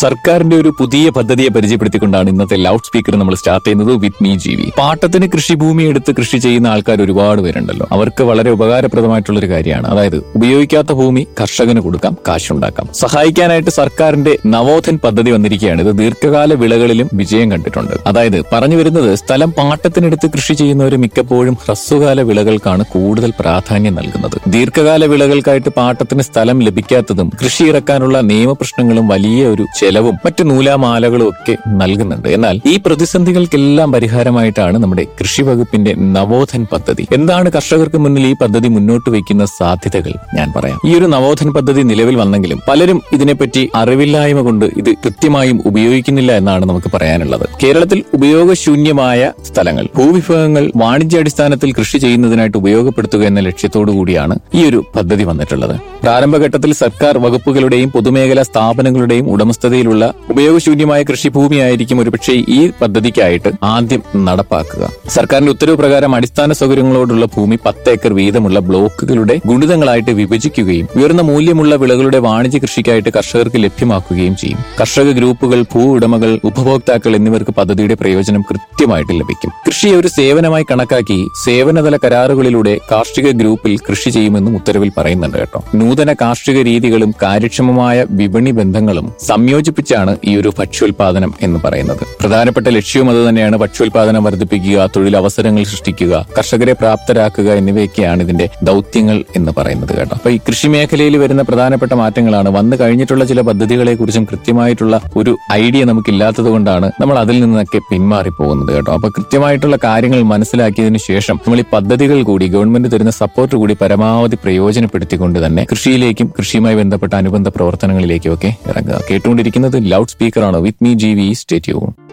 സർക്കാരിന്റെ ഒരു പുതിയ പദ്ധതിയെ പരിചയപ്പെടുത്തിക്കൊണ്ടാണ് ഇന്നത്തെ ലൗഡ് സ്പീക്കർ നമ്മൾ സ്റ്റാർട്ട് ചെയ്യുന്നത് വിത്ത് മീ ജീവി പാട്ടത്തിന് കൃഷിഭൂമി എടുത്ത് കൃഷി ചെയ്യുന്ന ആൾക്കാർ ഒരുപാട് പേരുണ്ടല്ലോ അവർക്ക് വളരെ ഉപകാരപ്രദമായിട്ടുള്ള ഒരു കാര്യമാണ് അതായത് ഉപയോഗിക്കാത്ത ഭൂമി കർഷകന് കൊടുക്കാം കാശുണ്ടാക്കാം സഹായിക്കാനായിട്ട് സർക്കാരിന്റെ നവോധൻ പദ്ധതി വന്നിരിക്കുകയാണ് ഇത് ദീർഘകാല വിളകളിലും വിജയം കണ്ടിട്ടുണ്ട് അതായത് പറഞ്ഞു വരുന്നത് സ്ഥലം പാട്ടത്തിനെടുത്ത് കൃഷി ചെയ്യുന്നവർ മിക്കപ്പോഴും ഹ്രസ്വകാല വിളകൾക്കാണ് കൂടുതൽ പ്രാധാന്യം നൽകുന്നത് ദീർഘകാല വിളകൾക്കായിട്ട് പാട്ടത്തിന് സ്ഥലം ലഭിക്കാത്തതും കൃഷി ഇറക്കാനുള്ള നിയമപ്രശ്നങ്ങളും വലിയ ഒരു ചെലവും മറ്റു നൂലാമാലകളും ഒക്കെ നൽകുന്നുണ്ട് എന്നാൽ ഈ പ്രതിസന്ധികൾക്കെല്ലാം പരിഹാരമായിട്ടാണ് നമ്മുടെ കൃഷി വകുപ്പിന്റെ നവോധൻ പദ്ധതി എന്താണ് കർഷകർക്ക് മുന്നിൽ ഈ പദ്ധതി മുന്നോട്ട് വയ്ക്കുന്ന സാധ്യതകൾ ഞാൻ പറയാം ഈ ഒരു നവോധൻ പദ്ധതി നിലവിൽ വന്നെങ്കിലും പലരും ഇതിനെപ്പറ്റി അറിവില്ലായ്മ കൊണ്ട് ഇത് കൃത്യമായും ഉപയോഗിക്കുന്നില്ല എന്നാണ് നമുക്ക് പറയാനുള്ളത് കേരളത്തിൽ ഉപയോഗശൂന്യമായ സ്ഥലങ്ങൾ ഭൂവിഭവങ്ങൾ വാണിജ്യാടിസ്ഥാനത്തിൽ കൃഷി ചെയ്യുന്നതിനായിട്ട് ഉപയോഗപ്പെടുത്തുക എന്ന ലക്ഷ്യത്തോടു കൂടിയാണ് ഈ ഒരു പദ്ധതി വന്നിട്ടുള്ളത് പ്രാരംഭഘട്ടത്തിൽ സർക്കാർ വകുപ്പുകളുടെയും പൊതുമേഖലാ സ്ഥാപനങ്ങളുടെയും ഉടമസ്ഥതയിലുള്ള ഉപയോഗശൂന്യമായ കൃഷിഭൂമിയായിരിക്കും ഒരുപക്ഷെ ഈ പദ്ധതിക്കായിട്ട് ആദ്യം നടപ്പാക്കുക സർക്കാരിന്റെ ഉത്തരവ് പ്രകാരം അടിസ്ഥാന സൗകര്യങ്ങളോടുള്ള ഭൂമി പത്ത് ഏക്കർ വീതമുള്ള ബ്ലോക്കുകളുടെ ഗുണിതങ്ങളായിട്ട് വിഭജിക്കുകയും ഉയർന്ന മൂല്യമുള്ള വിളകളുടെ വാണിജ്യ കൃഷിക്കായിട്ട് കർഷകർക്ക് ലഭ്യമാക്കുകയും ചെയ്യും കർഷക ഗ്രൂപ്പുകൾ ഭൂ ഉടമകൾ ഉപഭോക്താക്കൾ എന്നിവർക്ക് പദ്ധതിയുടെ പ്രയോജനം കൃത്യമായിട്ട് ലഭിക്കും കൃഷിയെ ഒരു സേവനമായി കണക്കാക്കി സേവനതല കരാറുകളിലൂടെ കാർഷിക ഗ്രൂപ്പിൽ കൃഷി ചെയ്യുമെന്നും ഉത്തരവിൽ പറയുന്നുണ്ട് കേട്ടോ നൂതന കാർഷിക രീതികളും കാര്യക്ഷമമായ വിപണി ബന്ധങ്ങളും സംയോജിപ്പിച്ചാണ് ഈ ഒരു ഭക്ഷ്യോൽപാദനം എന്ന് പറയുന്നത് പ്രധാനപ്പെട്ട ലക്ഷ്യവും അത് തന്നെയാണ് ഭക്ഷ്യോൽപാദനം വർദ്ധിപ്പിക്കുക തൊഴിലവസരങ്ങൾ സൃഷ്ടിക്കുക കർഷകരെ പ്രാപ്തരാക്കുക എന്നിവയൊക്കെയാണ് ഇതിന്റെ ദൗത്യങ്ങൾ എന്ന് പറയുന്നത് കേട്ടോ അപ്പൊ ഈ കൃഷി മേഖലയിൽ വരുന്ന പ്രധാനപ്പെട്ട മാറ്റങ്ങളാണ് വന്നു കഴിഞ്ഞിട്ടുള്ള ചില പദ്ധതികളെ കുറിച്ചും കൃത്യമായിട്ടുള്ള ഒരു ഐഡിയ നമുക്കില്ലാത്തത് കൊണ്ടാണ് നമ്മൾ അതിൽ നിന്നൊക്കെ പിന്മാറി പോകുന്നത് കേട്ടോ അപ്പൊ കൃത്യമായിട്ടുള്ള കാര്യങ്ങൾ മനസ്സിലാക്കിയതിനു ശേഷം നമ്മൾ ഈ പദ്ധതികൾ കൂടി ഗവൺമെന്റ് തരുന്ന സപ്പോർട്ട് കൂടി പരമാവധി പ്രയോജനപ്പെടുത്തിക്കൊണ്ട് തന്നെ കൃഷിയിലേക്കും കൃഷിയുമായി ബന്ധപ്പെട്ട അനുബന്ധ പ്രവർത്തനങ്ങളിലേക്കും ഒക്കെ ഇറങ്ങുക കേട്ടുകൊണ്ടിരിക്കുന്നത് ലൗഡ് സ്പീക്കറാണ് വിത്ത് മീ ജി വി സ്റ്റേറ്റ്യൂൺ